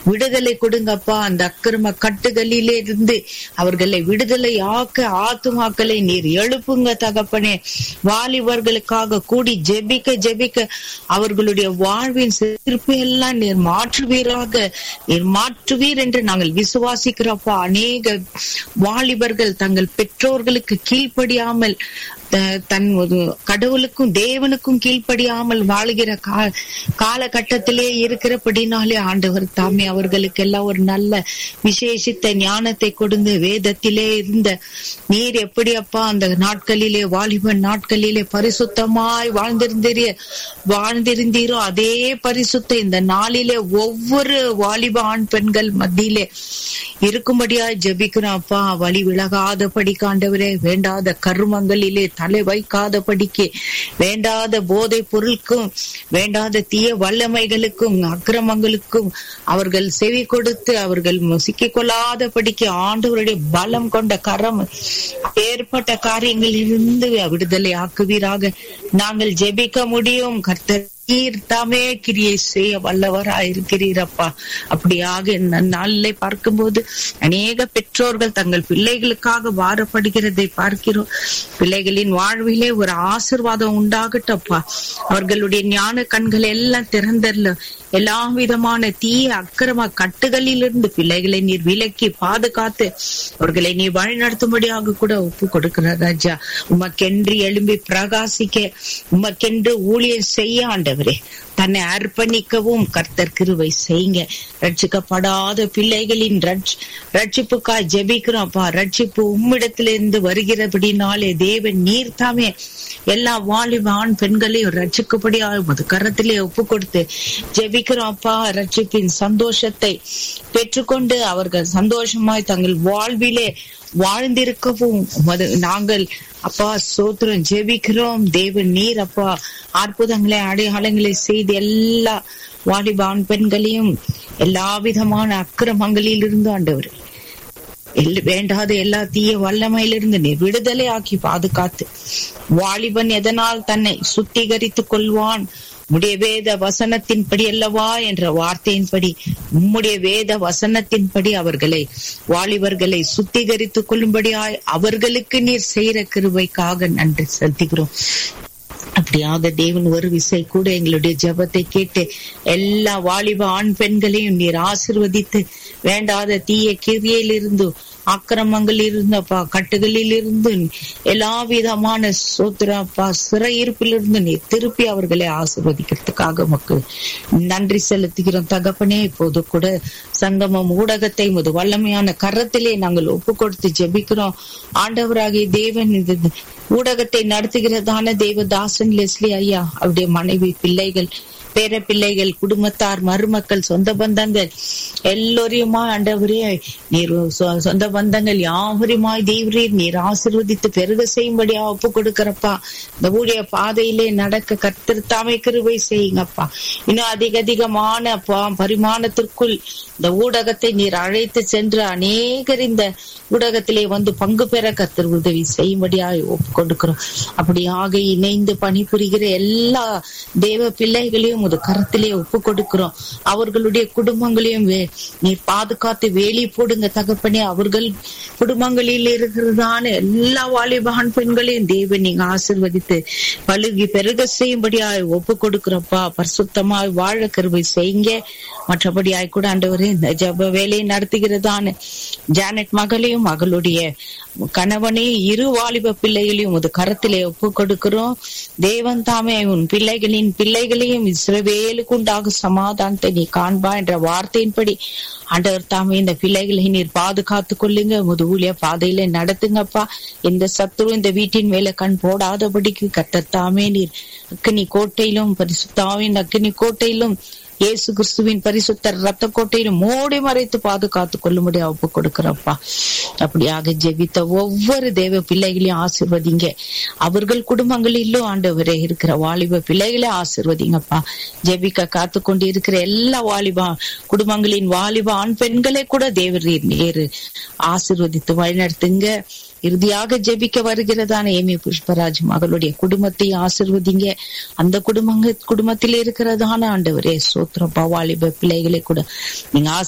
விடுதலை கொடுங்கப்பா அந்த அக்கிரம கட்டுகளிலே இருந்து அவர்களை விடுதலை ஆக்க ஆத்துமாக்களை நீர் எழுப்புங்க தகப்பனே வாலிபர்களுக்காக கூடி ஜெபிக்க ஜெபிக்க அவர்களுடைய வாழ்வின் சிறப்பு எல்லாம் நீர் மாற்றுவீராக நீர் மாற்றுவீர் என்று நாங்கள் விசுவாசிக்கிறப்பா அநேக வாலிபர்கள் தங்கள் பெற்றோர்களுக்கு கீழ்ப்படியாமல் த- தன் ஒரு கடவுளுக்கும் தேவனுக்கும் கீழ்ப்படியாமல் வாழுகிற கா காலகட்டத்திலே இருக்கிறபடினாலே ஆண்டவர் தாமே அவர்களுக்கு எல்லாம் ஒரு நல்ல விசேஷித்த ஞானத்தை கொடுங்க வேதத்திலே இருந்த நீர் எப்படி அப்பா அந்த நாட்களிலே வாலிபன் நாட்களிலே பரிசுத்தமாய் வாழ்ந்திருந்தீரே வாழ்ந்திருந்தீரோ அதே பரிசுத்த இந்த நாளிலே ஒவ்வொரு வாலிப ஆண் பெண்கள் மத்தியிலே இருக்கும்படியா ஜெபிக்கிறோம் அப்பா வழி விலகாத படிக்காண்டவரே வேண்டாத கருமங்களிலே தலை வைக்காத படிக்கு வேண்டாத போதை பொருளுக்கும் வேண்டாத தீய வல்லமைகளுக்கும் அக்கிரமங்களுக்கும் அவர்கள் செவி கொடுத்து அவர்கள் சிக்கிக் கொள்ளாத படிக்கு ஆண்டவருடைய பலம் கொண்ட கரம் ஏற்பட்ட காரியங்களிலிருந்து விடுதலை ஆக்குவீராக நாங்கள் ஜெபிக்க முடியும் கர்த்தர் நீர் தாமே கிரியை செய்ய வல்லவரா இருக்கிறீரப்பா அப்படியாக இந்த நாளிலே பார்க்கும்போது அநேக பெற்றோர்கள் தங்கள் பிள்ளைகளுக்காக வாரப்படுகிறதை பார்க்கிறோம் பிள்ளைகளின் வாழ்விலே ஒரு ஆசிர்வாதம் உண்டாகட்டப்பா அவர்களுடைய ஞான கண்கள் எல்லாம் திறந்தரல எல்லா விதமான தீய அக்கிரம கட்டுகளிலிருந்து பிள்ளைகளை நீர் விலக்கி பாதுகாத்து அவர்களை நீ வழிநடத்தும்படியாக கூட ஒப்பு கொடுக்கிற ராஜா உமக்கென்று எழும்பி பிரகாசிக்க உமக்கென்று ஊழியர் செய்ய ஆண்டவரே தன்னை அர்ப்பணிக்கவும் கர்த்தர் கிருவை செய்யுங்க ரட்சிக்கப்படாத பிள்ளைகளின் ரட்ச- ரட்சிப்புக்காய் ஜெபிக்கிறோம்ப்பா ரட்சிப்பு உம்மிடத்திலிருந்து வருகிறபடினாலே தேவன் நீர் தாமே எல்லா வாலிப ஆண் பெண்களையும் ரட்சிக்கப்படியாக உமது கரத்திலே ஒப்பு கொடுத்து ஜெபிக்கிறோம் அப்பா ரட்சிப்பின் சந்தோஷத்தை பெற்றுக்கொண்டு அவர்கள் சந்தோஷமாய் தங்கள் வாழ்விலே வாழ்ந்திருக்கவும் உமது நாங்கள் அப்பா சோத்திரம் ஜெபிக்கிறோம் தேவன் நீர் அப்பா அற்புதங்களை அடையாளங்களை செய்து எல்லா வாலிப ஆண் பெண்களையும் எல்லா விதமான அக்கிரமங்களில் இருந்து ஆண்டவர் எல்- வேண்டாத எல்லா தீய வல்லமையிலிருந்து நீ விடுதலை ஆக்கி பாதுகாத்து வாலிபன் எதனால் தன்னை சுத்திகரித்துக் கொள்வான் உம்முடைய வேத வசனத்தின்படி அல்லவா என்ற வார்த்தையின்படி உம்முடைய வேத வசனத்தின்படி அவர்களை வாலிபர்களை சுத்திகரித்துக் கொள்ளும்படியாய் அவர்களுக்கு நீர் செய்கிற கிருபைக்காக நன்றி செலுத்துகிறோம் அப்படியாக தேவன் ஒரு விசை கூட எங்களுடைய ஜெபத்தை கேட்டு எல்லா வாலிப ஆண் பெண்களையும் நீர் ஆசிர்வதித்து வேண்டாத தீய கிரியிலிருந்து அக்கிரமங்கள் இருந்தப்பா கட்டுகளில் இருந்து எல்லா விதமான சோத்திரப்பா சிறையிருப்பிலிருந்து நீ திருப்பி அவர்களை ஆசிர்வதிக்கிறதுக்காக உமக்கு நன்றி செலுத்துகிறோம் தகப்பனே இப்போது கூட சங்கமம் ஊடகத்தை முது வல்லமையான கரத்திலே நாங்கள் ஒப்பு கொடுத்து ஜெபிக்கிறோம் ஆண்டவராகிய தேவன் இந்த ஊடகத்தை நடத்துகிறதான தேவதாசன் லெஸ்லி ஐயா அவருடைய மனைவி பிள்ளைகள் பேர பிள்ளைகள் குடும்பத்தார் மருமக்கள் சொந்த பந்தங்கள் எல்லோரையுமா ஆண்டவரே நீர் சொ- சொந்த பந்தங்கள் யாவரையுமாய் தேவரீர் நீர் ஆசீர்வதித்து பெருக செய்யும்படியா ஒப்பு கொடுக்கிறப்பா இந்த ஊழிய பாதையிலே நடக்க கத்திருத்தாமை கிருபை செய்யுங்கப்பா இன்னும் அதிக அதிகமான அப்பா பரிமாணத்திற்குள் இந்த ஊடகத்தை நீர் அழைத்து சென்று அநேகர் இந்த ஊடகத்திலே வந்து பங்கு பெற கத்தர் உதவி செய்யும்படியாய் ஒப்பு கொடுக்கிறோம் அப்படியாக இணைந்து பணிபுரிகிற எல்லா தேவ பிள்ளைகளையும் ஒரு கரத்திலே ஒப்பு கொடுக்கிறோம் அவர்களுடைய குடும்பங்களையும் வே- நீர் பாதுகாத்து வேலி போடுங்க தகப்பனே அவர்கள் குடும்பங்களில் இருக்கிறதான எல்லா வாலிபான் பெண்களையும் தேவன் நீங்க ஆசிர்வதித்து பழுகி பெருக செய்யும்படியாய் ஒப்பு கொடுக்கிறப்பா பரிசுத்தமாய் வாழ கருவை செய்யுங்க மற்றபடியாய் கூட ஆண்டவரே இந்த ஜப வேலையை நடத்துகிறதான ஜானட் மகளையும் மகளுடைய கணவனே இரு வாலிப பிள்ளைகளையும் ஒரு கரத்திலே ஒப்பு கொடுக்கிறோம் தேவன் தாமே உன் பிள்ளைகளின் பிள்ளைகளையும் இஸ்ரவேலுக்கு உண்டாக சமாதானத்தை நீ காண்பா என்ற வார்த்தையின்படி ஆண்டவர் தாமே இந்த பிள்ளைகளை நீர் பாதுகாத்து கொள்ளுங்க உமது ஊழிய பாதையில நடத்துங்கப்பா எந்த சத்துரு இந்த வீட்டின் மேல கண் போடாதபடிக்கு கத்தத்தாமே நீர் அக்கினி கோட்டையிலும் பரிசுத்தாவின் அக்கினி கோட்டையிலும் இயேசு கிறிஸ்துவின் பரிசுத்த ரத்த கோட்டையிலும் மூடி மறைத்து பாதுகாத்து கொள்ளும்படி ஒப்பு கொடுக்கிறப்பா அப்படியாக ஜெபித்த ஒவ்வொரு தேவ பிள்ளைகளையும் ஆசிர்வதிங்க அவர்கள் குடும்பங்களிலும் ஆண்டவரே இருக்கிற வாலிப பிள்ளைகளை ஆசிர்வதிங்கப்பா ஜெபிக்க காத்து கொண்டு இருக்கிற எல்லா வாலிபா குடும்பங்களின் வாலிப ஆண் பெண்களை கூட தேவரீர் நேரு ஆசிர்வதித்து வழிநடத்துங்க இறுதியாக ஜெபிக்க வருகிறதான ஏமி புஷ்பராஜ் மகளுடைய குடும்பத்தை ஆசிர்வதிங்க அந்த குடும்பங்க குடும்பத்தில் இருக்கிறதான ஆண்டவரே சோத்திரம் வாலிப பிள்ளைகளை கூட நீங்க